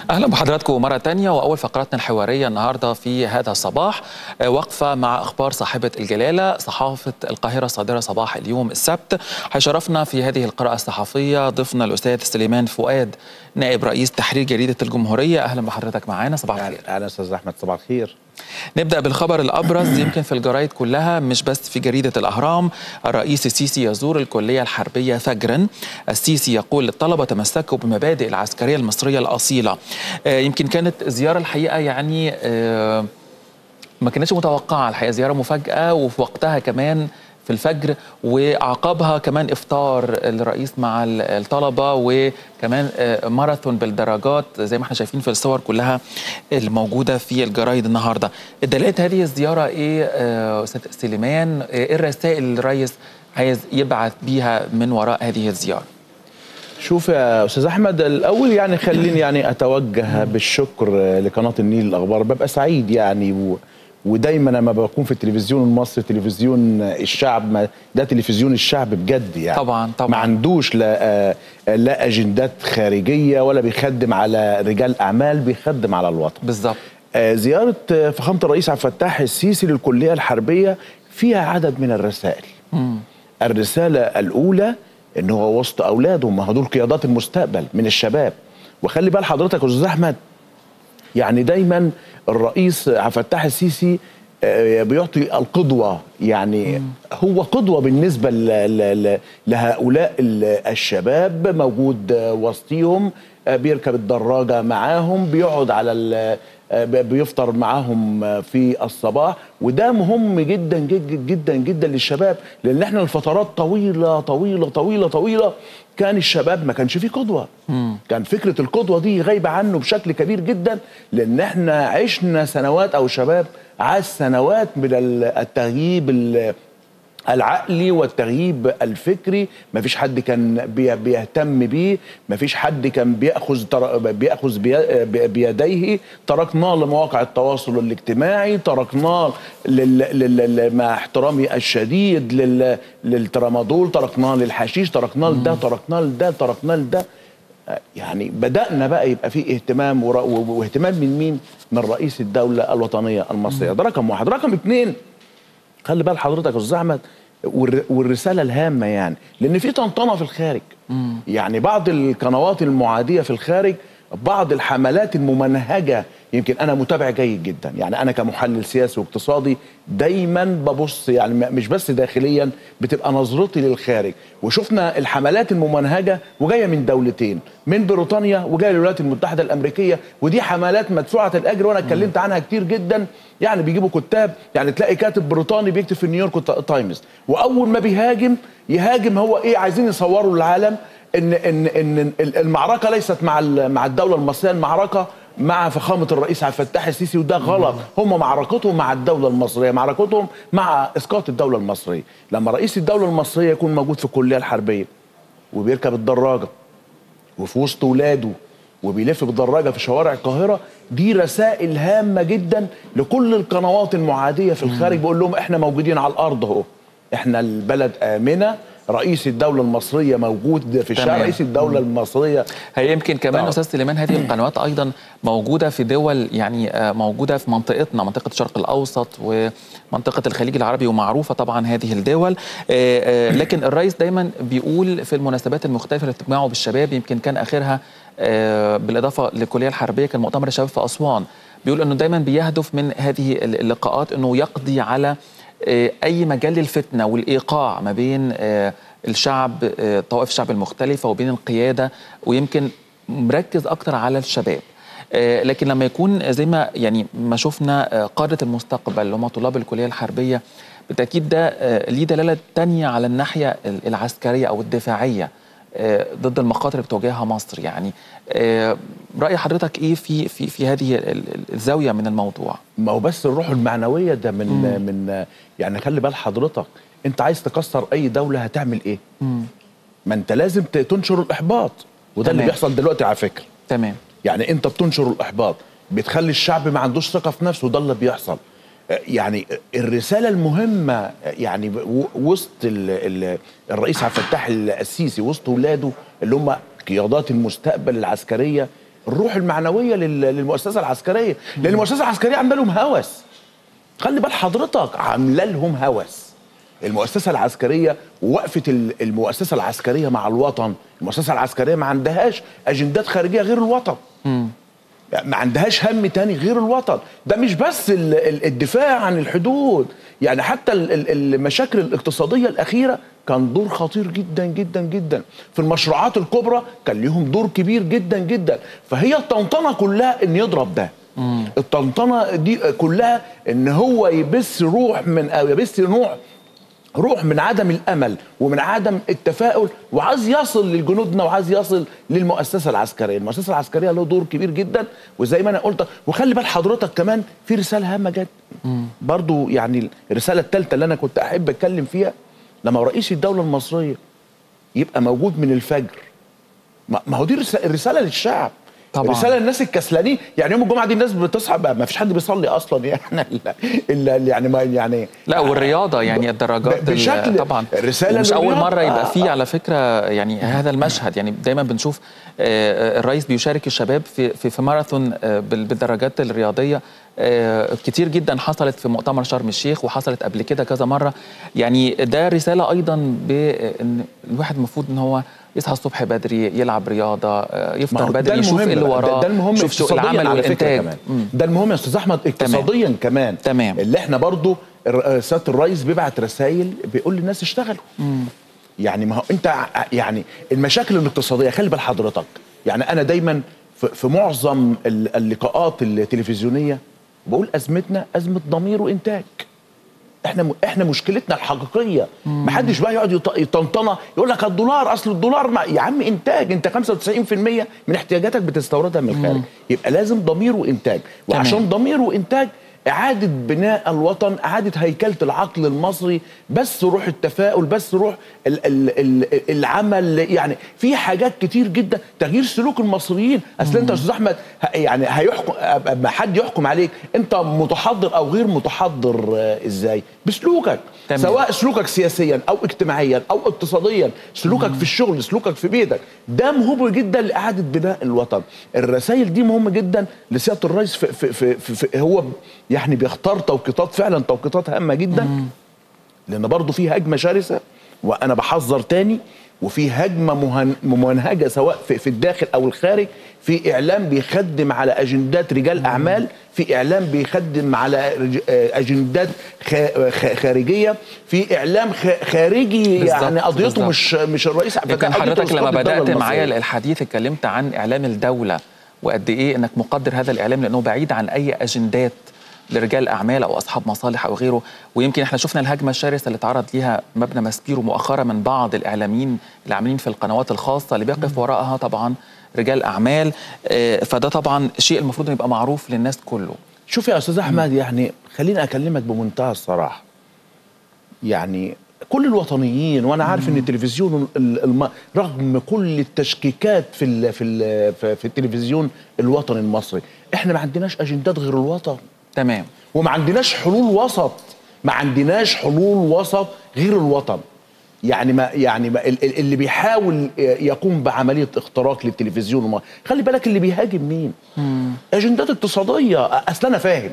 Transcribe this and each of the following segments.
اهلا بحضراتكم مره تانية واول فقراتنا الحواريه النهارده في هذا الصباح آه، وقفه مع اخبار صاحبه الجلاله صحافه القاهره الصادره صباح اليوم السبت هيشرفنا في هذه القراءه الصحفيه ضيفنا الاستاذ سليمان فؤاد نائب رئيس تحرير جريده الجمهوريه اهلا بحضرتك معانا صباح الخير اهلا استاذ احمد صباح الخير نبدا بالخبر الابرز يمكن في الجرايد كلها مش بس في جريده الاهرام الرئيس السيسي يزور الكليه الحربيه فجرا السيسي يقول للطلبه تمسكوا بمبادئ العسكريه المصريه الاصيله آه، يمكن كانت زياره الحقيقه يعني آه، ما كانتش متوقعه الحقيقه زياره مفاجاه وفي وقتها كمان في الفجر وعقبها كمان افطار الرئيس مع ال- الطلبه وكمان آه، ماراثون بالدرجات زي ما احنا شايفين في الصور كلها الموجوده في الجرايد النهارده دلالات هذه الزياره ايه آه، استاذ سليمان آه، ايه الرسائل اللي الرئيس عايز يبعث بيها من وراء هذه الزياره شوف يا استاذ احمد الاول يعني خليني يعني اتوجه بالشكر لقناه النيل الاخبار ببقى سعيد يعني و ودايما لما بكون في التلفزيون المصري تلفزيون الشعب ما ده تلفزيون الشعب بجد يعني طبعاً، طبعاً. ما عندوش لا آه، لا اجندات خارجيه ولا بيخدم على رجال اعمال بيخدم على الوطن بالظبط آه، زيارة آه، فخامة الرئيس عبد الفتاح السيسي للكلية الحربية فيها عدد من الرسائل الرسالة الأولى إن هو وسط أولاده ما هو دول قيادات المستقبل من الشباب وخلي بال حضرتك يا أستاذ أحمد يعني دايما الرئيس عبد الفتاح السيسي آه، بيعطي القدوة يعني هو قدوة بالنسبة ل- ل- ل- لهؤلاء ال- الشباب موجود آه، وسطيهم آه، بيركب الدراجة معاهم بيقعد على ال- آه، ب- بيفطر معاهم آه، في الصباح وده مهم جدا جدا جدا جدا للشباب لان احنا الفترات طويله طويله طويله طويله كان الشباب ما كانش فيه قدوه كان فكره القدوه دي غايبه عنه بشكل كبير جدا لان احنا عشنا سنوات او شباب عاش سنوات من ال- التغييب ال- العقلي والتغييب الفكري مفيش حد كان بي- بيهتم بيه مفيش حد كان بياخذ تر... بياخذ بي... بي- بيديه تركناه لمواقع التواصل الاجتماعي تركناه لل... لل... لل... مع احترامي الشديد لل... للترامادول تركناه للحشيش تركناه لده تركناه لده تركناه لده يعني بدأنا بقى يبقى فيه اهتمام ور... واهتمام من مين؟ من رئيس الدولة الوطنية المصرية ده رقم واحد رقم اتنين خلي بال حضرتك يا استاذ احمد والر- والرساله الهامه يعني لان في طنطنه في الخارج يعني بعض القنوات المعاديه في الخارج بعض الحملات الممنهجه يمكن انا متابع جيد جدا يعني انا كمحلل سياسي واقتصادي دايما ببص يعني م- مش بس داخليا بتبقى نظرتي للخارج وشفنا الحملات الممنهجه وجايه من دولتين من بريطانيا وجايه من الولايات المتحده الامريكيه ودي حملات مدفوعه الاجر وانا اتكلمت عنها كتير جدا يعني بيجيبوا كتاب يعني تلاقي كاتب بريطاني بيكتب في نيويورك تايمز واول ما بيهاجم يهاجم هو ايه عايزين يصوروا للعالم ان ان ان المعركه ليست مع ال- مع الدوله المصريه المعركه مع فخامه الرئيس عبد الفتاح السيسي وده غلط هم معركتهم مع الدوله المصريه معركتهم مع اسقاط الدوله المصريه لما رئيس الدوله المصريه يكون موجود في الكليه الحربيه وبيركب الدراجه وفي وسط ولاده وبيلف بالدراجه في شوارع القاهره دي رسائل هامه جدا لكل القنوات المعاديه في الخارج بيقول لهم احنا موجودين على الارض اهو احنا البلد امنه رئيس الدوله المصريه موجود في الشارع تمام. رئيس الدوله المصريه هي يمكن كمان طبعا. استاذ سليمان هذه القنوات ايضا موجوده في دول يعني آه، موجوده في منطقتنا منطقه الشرق الاوسط ومنطقه الخليج العربي ومعروفه طبعا هذه الدول آه، آه، لكن الرئيس دايما بيقول في المناسبات المختلفه اللي بتجمعه بالشباب يمكن كان اخرها آه، بالاضافه للكليه الحربيه كان مؤتمر الشباب في اسوان بيقول انه دايما بيهدف من هذه اللقاءات انه يقضي على آه، اي مجال للفتنه والايقاع ما بين آه، الشعب آه، طوائف الشعب المختلفه وبين القياده ويمكن مركز اكتر على الشباب آه، لكن لما يكون زي ما يعني ما شفنا آه، قاده المستقبل اللي هم طلاب الكليه الحربيه بالتاكيد ده آه، ليه دلاله تانية على الناحيه العسكريه او الدفاعيه آه، ضد المخاطر اللي بتواجهها مصر يعني آه، راي حضرتك ايه في في في هذه ال- ال- الزاويه من الموضوع ما هو بس الروح المعنويه ده من من يعني خلي بال حضرتك انت عايز تكسر اي دوله هتعمل ايه ما انت لازم ت- تنشر الاحباط وده اللي تمام. بيحصل دلوقتي على فكره تمام يعني انت بتنشر الاحباط بتخلي الشعب ما عندوش ثقه في نفسه وده اللي بيحصل آه، يعني الرساله المهمه آه، يعني و- وسط ال ال الرئيس عبد الفتاح السيسي وسط ولاده اللي هم قيادات المستقبل العسكريه الروح المعنويه لل- للمؤسسه العسكريه لان المؤسسه العسكريه عامله لهم هوس خلي بال حضرتك عامله لهم هوس المؤسسه العسكريه وقفه ال- المؤسسه العسكريه مع الوطن المؤسسه العسكريه ما عندهاش اجندات خارجيه غير الوطن يعني ما عندهاش هم تاني غير الوطن ده مش بس ال- ال- الدفاع عن الحدود يعني حتى ال- ال- المشاكل الاقتصادية الأخيرة كان دور خطير جدا جدا جدا في المشروعات الكبرى كان ليهم دور كبير جدا جدا فهي الطنطنة كلها ان يضرب ده الطنطنة دي كلها ان هو يبث روح من او يبث نوع روح من عدم الامل ومن عدم التفاؤل وعايز يصل لجنودنا وعايز يصل للمؤسسه العسكريه، المؤسسه العسكريه له دور كبير جدا وزي ما انا قلت وخلي بال حضرتك كمان في رساله هامه جدا برضو يعني الرساله الثالثه اللي انا كنت احب اتكلم فيها لما رئيس الدوله المصريه يبقى موجود من الفجر ما ما هو دي رسالة- الرساله للشعب طبعاً. رساله للناس الكسلانين يعني يوم الجمعه دي الناس بتصحى بقى ما فيش حد بيصلي اصلا يعني الا الا يعني ما يعني لا والرياضه يعني الدراجات ال- بشكل- طبعا الرسالة مش اول للرياضة. مره يبقى آه، فيه آه. على فكره يعني هذا المشهد يعني دايما بنشوف آه، الرئيس بيشارك الشباب في في, في ماراثون آه، بال- بالدراجات الرياضيه آه، كتير جدا حصلت في مؤتمر شرم الشيخ وحصلت قبل كده كذا مره يعني ده رساله ايضا بان الواحد المفروض ان هو يصحى الصبح بدري يلعب رياضه آه، ما يفطر هو ده بدري يشوف المهم ايه اللي بقى. وراه ده, ده المهم يشوف شو اقتصادياً العمل على فكرة والانتاج كمان مم. ده المهم يا استاذ احمد اقتصاديا كمان تمام. اللي احنا برضو الر- سياده الرئيس بيبعت رسائل بيقول للناس اشتغلوا يعني ما هو انت ع- يعني المشاكل الاقتصاديه خلي بال حضرتك يعني انا دايما في, في معظم ال- اللقاءات التلفزيونيه بقول ازمتنا ازمه ضمير وانتاج احنا م... احنا مشكلتنا الحقيقيه ما حدش بقى يقعد يط- يطنطنا يقول لك الدولار اصل الدولار ما... يا عم انتاج انت 95% من احتياجاتك بتستوردها من الخارج يبقى لازم ضمير وانتاج وعشان ضمير وانتاج إعادة بناء الوطن إعادة هيكلة العقل المصري بس روح التفاؤل بس روح ال ال ال العمل يعني في حاجات كتير جدا تغيير سلوك المصريين أصل أنت يا أستاذ أحمد ه- يعني هيحكم أما حد يحكم عليك أنت متحضر أو غير متحضر آه، إزاي بسلوكك تمام. سواء سلوكك سياسيا او اجتماعيا او اقتصاديا سلوكك في الشغل سلوكك في بيتك ده مهم جدا لاعاده بناء الوطن الرسائل دي مهمه جدا لسياده الرئيس في, في, في, في, في هو يعني بيختار توقيتات فعلا توقيتات هامه جدا لان برضه في هجمه شرسه وانا بحذر تاني وفي هجمه مهن- ممنهجه سواء في, في الداخل او الخارج في اعلام بيخدم على اجندات رجال اعمال في اعلام بيخدم على رج- آه، اجندات خا- خ- خارجيه في اعلام خ- خارجي بالظبط، يعني قضيته بالظبط. مش مش الرئيس عبد يمكن الفتاح، قضيته حضرتك لما إسقاط الدولة بدات معايا المصرية. الحديث اتكلمت عن اعلام الدوله وقد ايه انك مقدر هذا الاعلام لانه بعيد عن اي اجندات لرجال اعمال او اصحاب مصالح او غيره ويمكن احنا شفنا الهجمه الشرسه اللي تعرض ليها مبنى ماسبيرو مؤخرا من بعض الاعلاميين اللي عاملين في القنوات الخاصه اللي بيقف وراءها طبعا رجال اعمال آه، فده طبعا شيء المفروض انه يبقى معروف للناس كله شوف يا استاذ احمد يعني خليني اكلمك بمنتهى الصراحه يعني كل الوطنيين وانا عارف ان التلفزيون ال- الم... رغم كل التشكيكات في ال... في ال... في في التلفزيون الوطني المصري احنا ما عندناش اجندات غير الوطن تمام وما عندناش حلول وسط ما عندناش حلول وسط غير الوطن يعني ما يعني ما ال- ال- اللي بيحاول يقوم بعمليه اختراق للتلفزيون وما خلي بالك اللي بيهاجم مين اجندات اقتصاديه اصل انا فاهم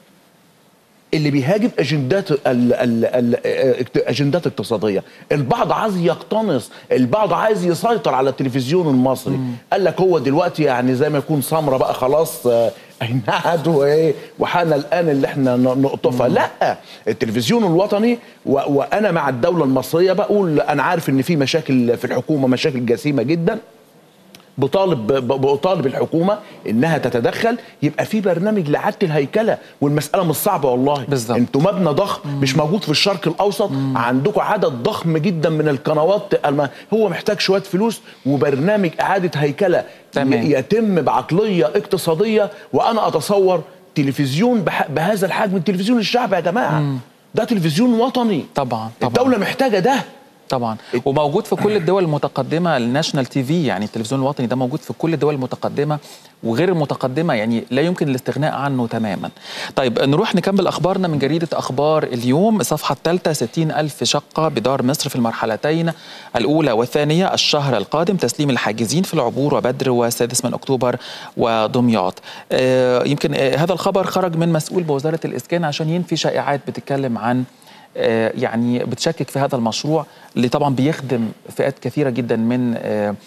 اللي بيهاجم اجندات ال ال ال اجندات اقتصاديه البعض عايز يقتنص البعض عايز يسيطر على التلفزيون المصري قال لك هو دلوقتي يعني زي ما يكون سمره بقى خلاص آه، انعاد وايه وحان الان اللي احنا ن- نقطفها لا التلفزيون الوطني و وانا مع الدوله المصريه بقول انا عارف ان في مشاكل في الحكومه مشاكل جسيمه جدا بطالب ب- بطالب الحكومه انها تتدخل يبقى في برنامج لاعاده الهيكله والمساله مش صعبه والله بالظبط. انتوا مبنى ضخم مش موجود في الشرق الاوسط عندكم عدد ضخم جدا من القنوات الم- هو محتاج شويه فلوس وبرنامج اعاده هيكله تمام. ي- يتم بعقليه اقتصاديه وانا اتصور تلفزيون بح- بهذا الحجم تلفزيون الشعب يا جماعه ده تلفزيون وطني طبعا طبعا الدوله محتاجه ده طبعا وموجود في كل الدول المتقدمه الناشونال تي في يعني التلفزيون الوطني ده موجود في كل الدول المتقدمه وغير المتقدمه يعني لا يمكن الاستغناء عنه تماما طيب نروح نكمل اخبارنا من جريده اخبار اليوم الصفحه الثالثه 60 الف شقه بدار مصر في المرحلتين الاولى والثانيه الشهر القادم تسليم الحاجزين في العبور وبدر والسادس من اكتوبر ودمياط آه يمكن آه هذا الخبر خرج من مسؤول بوزاره الاسكان عشان ينفي شائعات بتتكلم عن يعني بتشكك في هذا المشروع اللي طبعا بيخدم فئات كثيره جدا من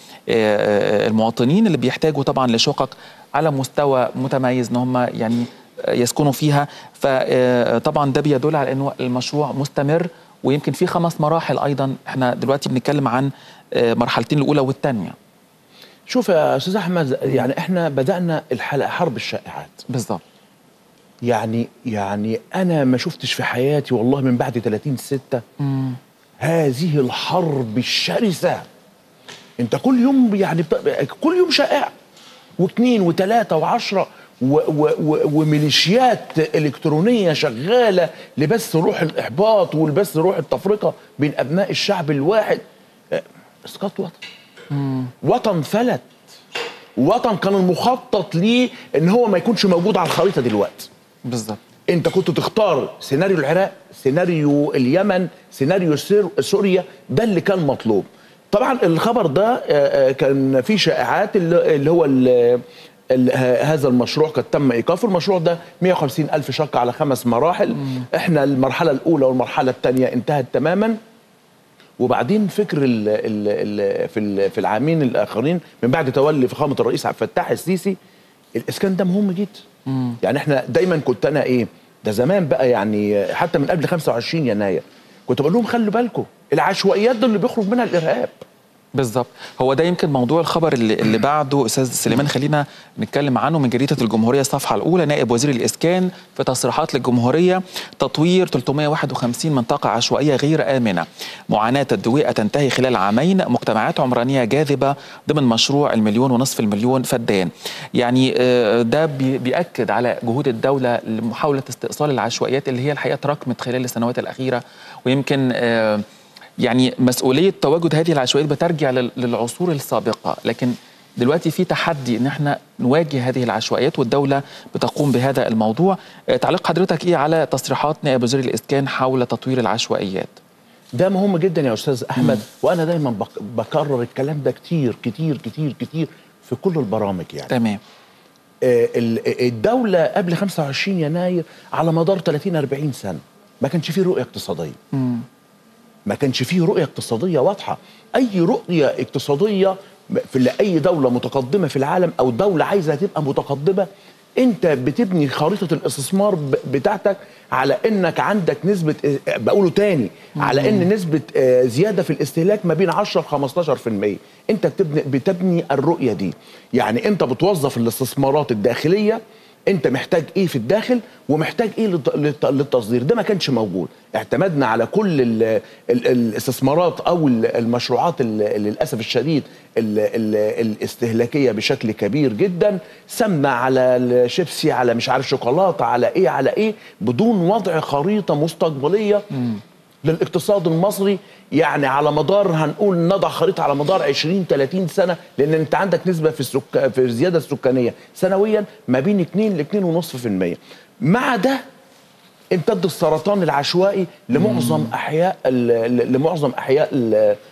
المواطنين اللي بيحتاجوا طبعا لشقق على مستوى متميز ان هم يعني يسكنوا فيها فطبعا ده بيدل على انه المشروع مستمر ويمكن في خمس مراحل ايضا احنا دلوقتي بنتكلم عن مرحلتين الاولى والثانيه شوف يا استاذ احمد يعني احنا بدانا الحلقه حرب الشائعات بالظبط يعني يعني انا ما شفتش في حياتي والله من بعد 30 6 هذه الحرب الشرسه انت كل يوم يعني كل يوم شائع واثنين وثلاثه وعشره وميليشيات الكترونيه شغاله لبث روح الاحباط ولبث روح التفرقه بين ابناء الشعب الواحد اسقاط وطن وطن فلت وطن كان المخطط ليه ان هو ما يكونش موجود على الخريطه دلوقتي بالظبط انت كنت تختار سيناريو العراق سيناريو اليمن سيناريو سوريا ده اللي كان مطلوب طبعا الخبر ده كان فيه شائعات اللي هو ال ال هذا المشروع قد تم ايقافه المشروع ده 150 الف شقه على خمس مراحل مم. احنا المرحله الاولى والمرحله الثانيه انتهت تماما وبعدين فكر ال ال ال في ال في العامين الاخرين من بعد تولي فخامه الرئيس عبد الفتاح السيسي الاسكان ده مهم جدا مم. يعني احنا دايما كنت انا ايه ده زمان بقى يعني حتى من قبل 25 يناير كنت بقول لهم خلوا بالكم العشوائيات ده اللي بيخرج منها الارهاب بالظبط هو ده يمكن موضوع الخبر اللي, اللي بعده استاذ سليمان خلينا نتكلم عنه من جريده الجمهوريه الصفحه الاولى نائب وزير الاسكان في تصريحات للجمهوريه تطوير 351 منطقه عشوائيه غير امنه معاناه الدويقه تنتهي خلال عامين مجتمعات عمرانيه جاذبه ضمن مشروع المليون ونصف المليون فدان يعني ده بياكد على جهود الدوله لمحاوله استئصال العشوائيات اللي هي الحقيقه تراكمت خلال السنوات الاخيره ويمكن يعني مسؤوليه تواجد هذه العشوائيات بترجع للعصور السابقه لكن دلوقتي في تحدي ان احنا نواجه هذه العشوائيات والدوله بتقوم بهذا الموضوع تعليق حضرتك ايه على تصريحات نائب وزير الاسكان حول تطوير العشوائيات ده مهم جدا يا استاذ احمد مم. وانا دايما بكرر الكلام ده كتير كتير كتير كتير في كل البرامج يعني تمام الدوله قبل 25 يناير على مدار 30 40 سنه ما كانش فيه رؤيه اقتصاديه مم. ما كانش فيه رؤية اقتصادية واضحة أي رؤية اقتصادية في لأي دولة متقدمة في العالم أو دولة عايزة تبقى متقدمة أنت بتبني خريطة الاستثمار بتاعتك على أنك عندك نسبة بقوله تاني على أن نسبة زيادة في الاستهلاك ما بين 10 ل 15% أنت بتبني, بتبني الرؤية دي يعني أنت بتوظف الاستثمارات الداخلية انت محتاج ايه في الداخل ومحتاج ايه للتصدير ده ما كانش موجود اعتمدنا على كل ال ال الاستثمارات او المشروعات للاسف الشديد ال ال الاستهلاكيه بشكل كبير جدا سمنه على الشيبسي على مش عارف شوكولاته على ايه على ايه بدون وضع خريطه مستقبليه م. للاقتصاد المصري يعني على مدار هنقول نضع خريطه على مدار 20 30 سنه لان انت عندك نسبه في السك... في الزياده السكانيه سنويا ما بين 2 ل 2.5% مع ده امتد السرطان العشوائي لمعظم احياء ال... لمعظم احياء ال...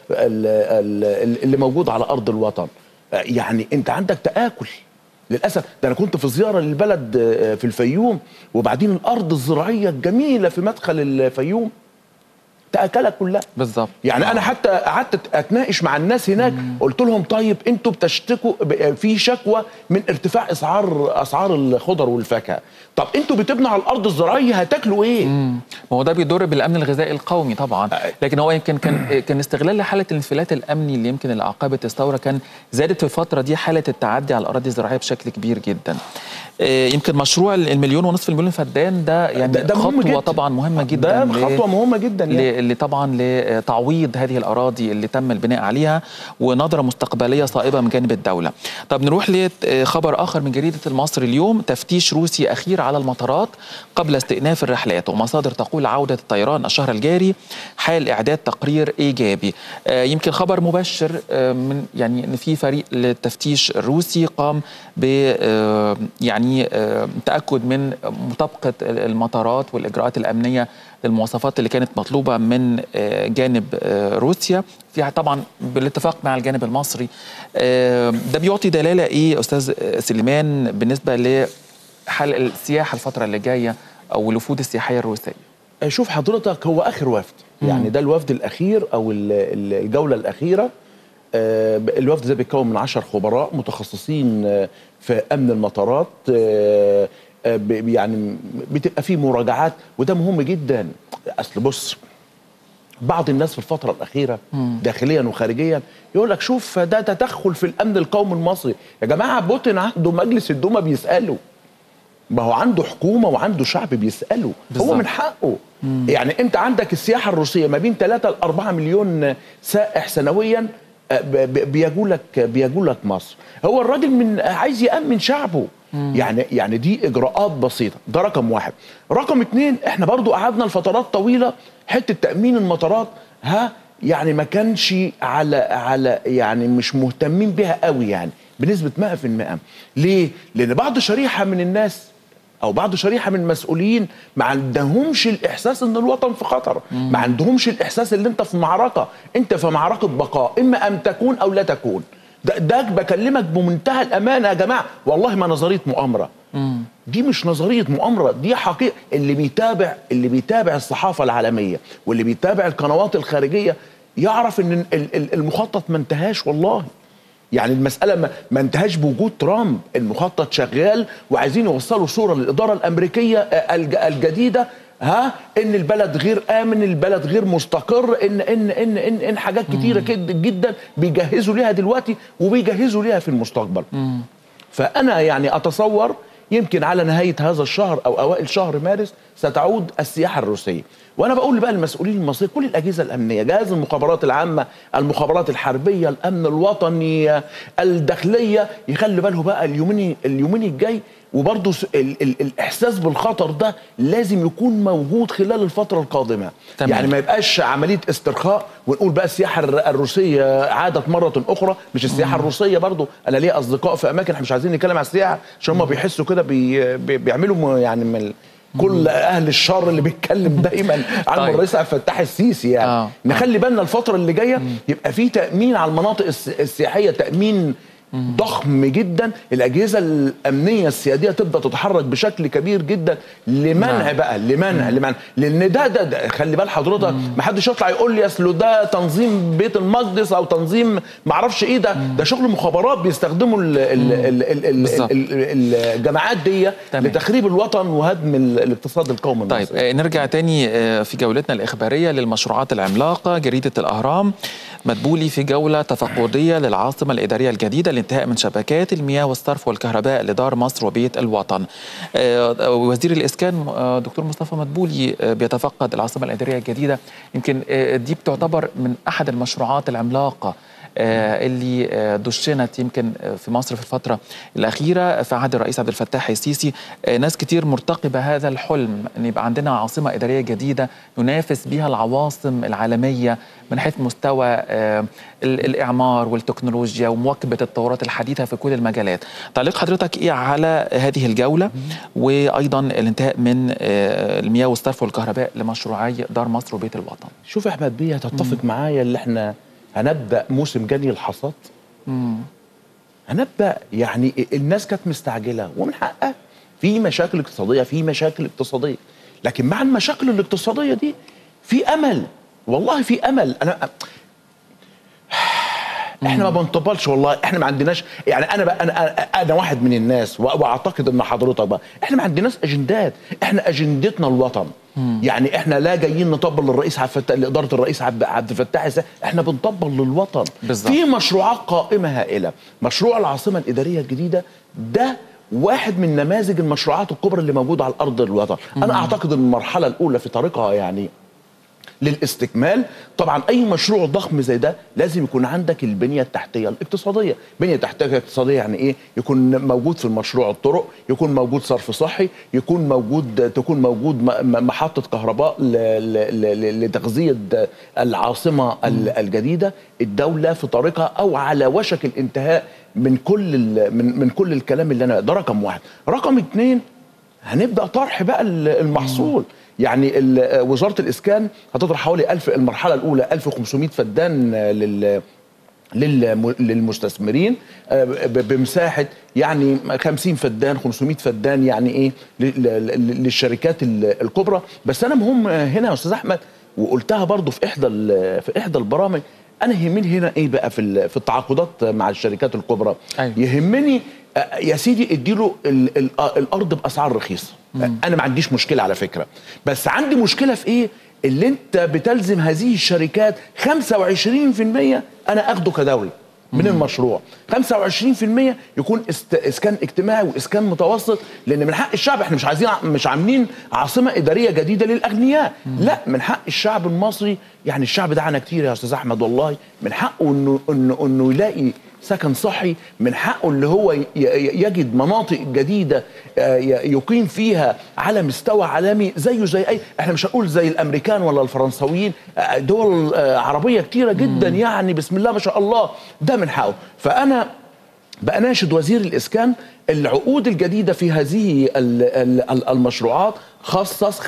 ال... اللي موجود على ارض الوطن يعني انت عندك تاكل للاسف ده انا كنت في زياره للبلد في الفيوم وبعدين الارض الزراعيه الجميله في مدخل الفيوم تاكلها كلها بالظبط يعني آه. انا حتى قعدت اتناقش مع الناس هناك مم. قلت لهم طيب انتوا بتشتكوا في شكوى من ارتفاع اسعار اسعار الخضر والفاكهه طب انتوا بتبنوا على الارض الزراعيه هتاكلوا ايه ما هو ده بيضر بالامن الغذائي القومي طبعا لكن هو يمكن كان كان استغلال لحاله الانفلات الامني اللي يمكن اللي اعقبت الثوره كان زادت في الفتره دي حاله التعدي على الاراضي الزراعيه بشكل كبير جدا يمكن مشروع المليون ونصف المليون فدان ده يعني ده, ده خطوه جداً. طبعا مهمه جدا ده خطوه مهمه جدا يعني. اللي طبعا لتعويض هذه الاراضي اللي تم البناء عليها ونظره مستقبليه صائبه من جانب الدوله. طب نروح لخبر اخر من جريده المصري اليوم تفتيش روسي اخير على المطارات قبل استئناف الرحلات ومصادر تقول عوده الطيران الشهر الجاري حال اعداد تقرير ايجابي. يمكن خبر مبشر من يعني ان في فريق للتفتيش الروسي قام ب يعني تاكد من مطابقه المطارات والاجراءات الامنيه للمواصفات اللي كانت مطلوبه من جانب روسيا فيها طبعا بالاتفاق مع الجانب المصري ده بيعطي دلاله ايه استاذ سليمان بالنسبه لحل السياحه الفتره اللي جايه او الوفود السياحيه الروسيه شوف حضرتك هو اخر وفد يعني ده الوفد الاخير او الجوله الاخيره الوفد ده بيتكون من 10 خبراء متخصصين في امن المطارات يعني بتبقى فيه مراجعات وده مهم جدا اصل بص بعض الناس في الفترة الأخيرة داخليا وخارجيا يقول لك شوف ده تدخل في الأمن القومي المصري يا جماعة بوتين عنده مجلس الدوما بيسأله ما هو عنده حكومة وعنده شعب بيسأله بالزبط. هو من حقه مم. يعني أنت عندك السياحة الروسية ما بين 3 ل 4 مليون سائح سنويا بيجوا لك بيجوا لك مصر هو الراجل من عايز يأمن شعبه مم. يعني يعني دي اجراءات بسيطه ده رقم واحد رقم اتنين احنا برضو قعدنا لفترات طويله حته تامين المطارات ها يعني ما كانش على على يعني مش مهتمين بها قوي يعني بنسبه 100% ليه لان بعض شريحه من الناس او بعض شريحه من المسؤولين ما عندهمش الاحساس ان الوطن في خطر مم. ما عندهمش الاحساس ان انت في معركه انت في معركه بقاء اما ان تكون او لا تكون ده, ده بكلمك بمنتهى الامانه يا جماعه والله ما نظريه مؤامره مم. دي مش نظريه مؤامره دي حقيقه اللي بيتابع اللي بيتابع الصحافه العالميه واللي بيتابع القنوات الخارجيه يعرف ان المخطط ما انتهاش والله يعني المسألة ما انتهاش بوجود ترامب المخطط شغال وعايزين يوصلوا صورة للإدارة الأمريكية الجديدة ها ان البلد غير امن البلد غير مستقر ان ان ان ان, إن حاجات كتيره كده جدا بيجهزوا ليها دلوقتي وبيجهزوا ليها في المستقبل مم. فانا يعني اتصور يمكن على نهايه هذا الشهر او اوائل شهر مارس ستعود السياحه الروسيه وانا بقول بقى المسؤولين المصريين كل الاجهزه الامنيه جهاز المخابرات العامه المخابرات الحربيه الامن الوطني الداخليه يخلي باله بقى اليومين اليومين الجاي وبرضه ال ال الاحساس بالخطر ده لازم يكون موجود خلال الفتره القادمه تمام. يعني ما يبقاش عمليه استرخاء ونقول بقى السياحه الروسيه عادت مره اخرى مش السياحه مم. الروسيه برضه انا ليا اصدقاء في اماكن احنا مش عايزين نتكلم على السياحه عشان هم بيحسوا كده بي بي بيعملوا يعني من كل اهل الشر اللي بيتكلم دايما عن طيب. الرئيس عبد الفتاح السيسي يعني آه. نخلي بالنا الفتره اللي جايه يبقى في تامين على المناطق السياحيه تامين ضخم جدا الاجهزه الامنيه السياديه تبدا تتحرك بشكل كبير جدا لمنع نعم. بقى لمنع لمنع لان ده ده, ده خلي بال حضرتك ما حدش يطلع يقول لي اصل ده تنظيم بيت المقدس او تنظيم ما اعرفش ايه ده ده شغل مخابرات بيستخدموا ال ال ال ال ال الجماعات دي تمام. لتخريب الوطن وهدم الاقتصاد القومي طيب المصري. نرجع تاني في جولتنا الاخباريه للمشروعات العملاقه جريده الاهرام مدبولي في جوله تفقديه للعاصمه الاداريه الجديده الانتهاء من شبكات المياه والصرف والكهرباء لدار مصر وبيت الوطن وزير الإسكان دكتور مصطفى مدبولي بيتفقد العاصمة الإدارية الجديدة يمكن دي بتعتبر من أحد المشروعات العملاقة اللي دشنت يمكن في مصر في الفترة الأخيرة في عهد الرئيس عبد الفتاح السيسي ناس كتير مرتقبة هذا الحلم أن يبقى عندنا عاصمة إدارية جديدة ننافس بها العواصم العالمية من حيث مستوى الإعمار والتكنولوجيا ومواكبة التطورات الحديثة في كل المجالات تعليق حضرتك إيه على هذه الجولة وأيضا الانتهاء من المياه والصرف والكهرباء لمشروعي دار مصر وبيت الوطن شوف أحمد بيه هتتفق معايا اللي احنا هنبدا موسم جني الحصاد هنبدا يعني الناس كانت مستعجله ومن حقها في مشاكل اقتصاديه في مشاكل اقتصاديه لكن مع المشاكل الاقتصاديه دي في امل والله في امل انا احنا ما بنطبلش والله احنا ما عندناش يعني انا بقى انا انا واحد من الناس واعتقد ان حضرتك بقى احنا ما عندناش اجندات احنا اجندتنا الوطن مم. يعني احنا لا جايين نطبل للرئيس عبد الفتاح لاداره الرئيس عبد الفتاح احنا بنطبل للوطن بالزبط. في مشروعات قائمه هائله مشروع العاصمه الاداريه الجديده ده واحد من نماذج المشروعات الكبرى اللي موجوده على الارض الوطن مم. انا اعتقد ان المرحله الاولى في طريقها يعني للاستكمال طبعا اي مشروع ضخم زي ده لازم يكون عندك البنيه التحتيه الاقتصاديه بنيه تحتيه اقتصاديه يعني ايه يكون موجود في المشروع الطرق يكون موجود صرف صحي يكون موجود تكون موجود م- م- محطه كهرباء ل- ل- ل- لتغذيه العاصمه ال- الجديده الدوله في طريقها او على وشك الانتهاء من كل ال- من من كل الكلام اللي انا ده رقم واحد رقم اتنين هنبدا طرح بقى ال- المحصول يعني ال- وزاره الاسكان هتطرح حوالي 1000 المرحله الاولى 1500 فدان لل للم- للمستثمرين آه، ب- بمساحه يعني 50 فدان 500 فدان يعني ايه ل- ل- ل- للشركات ال- الكبرى بس انا مهم هنا يا استاذ احمد وقلتها برضو في احدى ال- في احدى البرامج انا يهمني هنا ايه بقى في ال- في التعاقدات مع الشركات الكبرى أيوة. يهمني آه، يا سيدي اديله ال- ال- آه، الارض باسعار رخيصه انا ما عنديش مشكله على فكره بس عندي مشكله في ايه اللي انت بتلزم هذه الشركات 25% انا اخده كدولي من المشروع 25% يكون است... اسكان اجتماعي واسكان متوسط لان من حق الشعب احنا مش عايزين ع- مش عاملين عاصمه اداريه جديده للاغنياء لا من حق الشعب المصري يعني الشعب ده عنا كتير يا استاذ احمد والله من حقه انه انه انه يلاقي سكن صحي من حقه اللي هو ي- ي- يجد مناطق جديده آه، ي- يقيم فيها على مستوى عالمي زيه زي اي احنا مش هنقول زي الامريكان ولا الفرنساويين آه، دول آه، عربيه كتيره جدا يعني بسم الله ما شاء الله ده من حقه فانا بأناشد وزير الإسكان العقود الجديدة في هذه ال- ال- ال- المشروعات خصص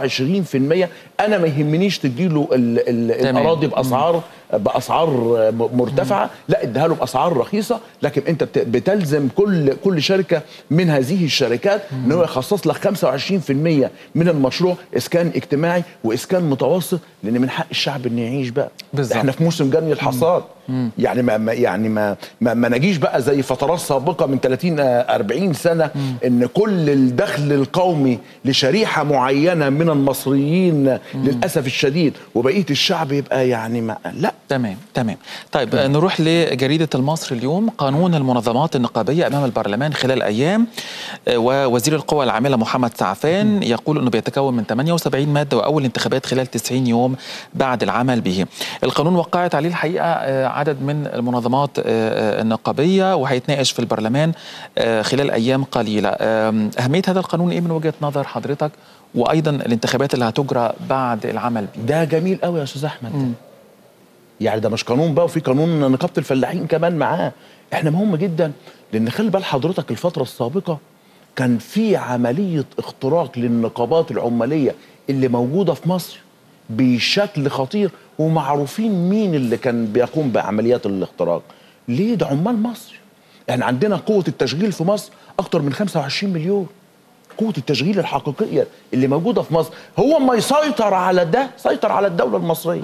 25% أنا ما يهمنيش تديله ال- ال- تمام. الأراضي بأسعار بأسعار م- مرتفعة لا اديها له بأسعار رخيصة لكن أنت بت- بتلزم كل كل شركة من هذه الشركات إن هو يخصص لك 25% من المشروع إسكان اجتماعي وإسكان متوسط لأن من حق الشعب إنه يعيش بقى بالظبط. احنا في موسم جني الحصاد يعني ما ما- يعني ما ما, ما نجيش بقى زي فترات سابقه من 30 آه، 40 سنه ان كل الدخل القومي لشريحه معينه من المصريين للاسف الشديد وبقيه الشعب يبقى يعني ما لا تمام تمام طيب آه، نروح لجريدة المصري اليوم قانون المنظمات النقابية أمام البرلمان خلال أيام آه، ووزير القوى العاملة محمد سعفان يقول أنه بيتكون من 78 مادة وأول انتخابات خلال 90 يوم بعد العمل به القانون وقعت عليه الحقيقة آه، عدد من المنظمات آه، آه، النقابية وهيتناقش في البرلمان آه، خلال أيام قليلة آم، أهمية هذا القانون إيه من وجهة نظر حضرتك وأيضا الانتخابات اللي هتجرى بعد العمل به ده جميل قوي يا استاذ احمد يعني ده مش قانون بقى وفي قانون نقابه الفلاحين كمان معاه احنا مهم جدا لان خلي بال حضرتك الفتره السابقه كان في عمليه اختراق للنقابات العماليه اللي موجوده في مصر بشكل خطير ومعروفين مين اللي كان بيقوم بعمليات الاختراق ليه ده عمال مصر احنا عندنا قوه التشغيل في مصر اكتر من 25 مليون قوة التشغيل الحقيقية اللي موجودة في مصر هو ما يسيطر على ده سيطر على الدولة المصرية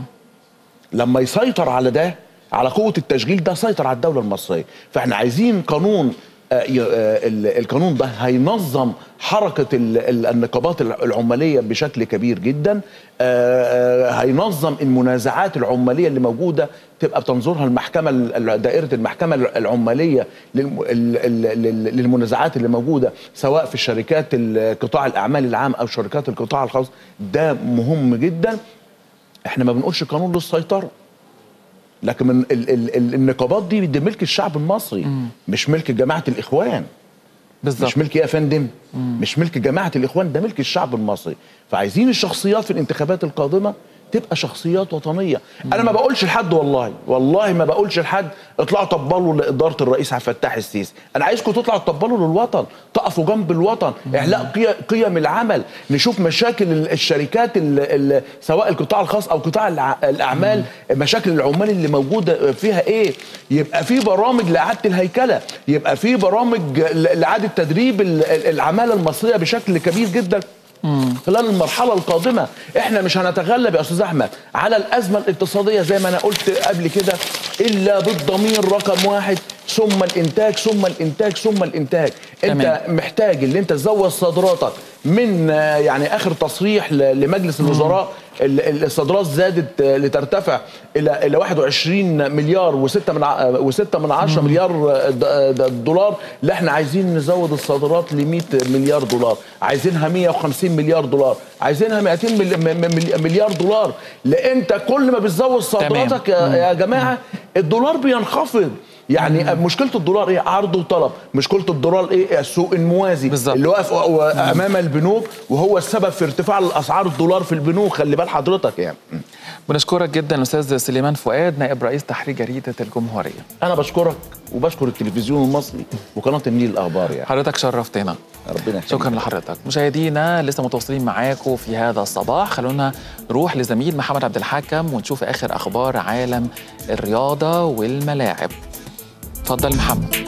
لما يسيطر على ده على قوة التشغيل ده سيطر على الدولة المصرية فاحنا عايزين قانون آه، ي- آه، ال- القانون ده هينظم حركة ال- ال- النقابات الع- العمالية بشكل كبير جدا آه، آه، هينظم المنازعات العمالية اللي موجودة تبقى بتنظرها المحكمة ال- دائرة المحكمة العمالية للم- ال- ال- لل- للمنازعات اللي موجودة سواء في الشركات ال- قطاع الأعمال العام أو شركات القطاع الخاص ده مهم جدا احنا ما بنقولش قانون للسيطرة لكن من ال ال ال النقابات دي دي ملك الشعب المصري مش ملك جماعة الإخوان بالظبط مش ملك ايه يا فندم مش ملك جماعه الاخوان ده ملك الشعب المصري فعايزين الشخصيات في الانتخابات القادمه تبقى شخصيات وطنيه انا ما بقولش لحد والله والله ما بقولش لحد اطلعوا طبلوا لاداره الرئيس عبد الفتاح السيسي انا عايزكم تطلعوا تطبلوا للوطن تقفوا جنب الوطن اعلاء قي- قيم العمل نشوف مشاكل ال- الشركات ال ال سواء القطاع الخاص او قطاع الع- الاعمال مشاكل العمال اللي موجوده فيها ايه يبقى في برامج لاعاده الهيكله يبقى في برامج ل- لاعاده تدريب ال- ال- العماله المصريه بشكل كبير جدا خلال المرحلة القادمة احنا مش هنتغلب يا استاذ احمد على الازمة الاقتصادية زي ما انا قلت قبل كده الا بالضمير رقم واحد ثم الانتاج ثم الانتاج ثم الانتاج انت تمام. محتاج اللي انت تزود صادراتك من آه، يعني اخر تصريح ل- لمجلس الوزراء ال- ال- الصادرات زادت آه، لترتفع الى الى 21 مليار و6 من ع- و6 من 10 مليار آه، د- آه، د- دولار لا احنا عايزين نزود الصادرات ل 100 مليار دولار عايزينها 150 مليار دولار عايزينها 200 مل- م- م- مليار دولار لان انت كل ما بتزود صادراتك يا, يا جماعه الدولار بينخفض يعني مشكله الدولار ايه عرض وطلب مشكله الدولار ايه السوق الموازي بالظبط. اللي واقف و- امام البنوك وهو السبب في ارتفاع الاسعار الدولار في البنوك خلي بال حضرتك يعني بنشكرك جدا الاستاذ سليمان فؤاد نائب رئيس تحرير جريده الجمهوريه انا بشكرك وبشكر التلفزيون المصري وقناه النيل الاخبار يعني حضرتك شرفتنا ربنا يخليك. شكرا لحضرتك مشاهدينا لسه متواصلين معاكم في هذا الصباح خلونا نروح لزميل محمد عبد الحكم ونشوف اخر اخبار عالم الرياضه والملاعب اتفضل محمد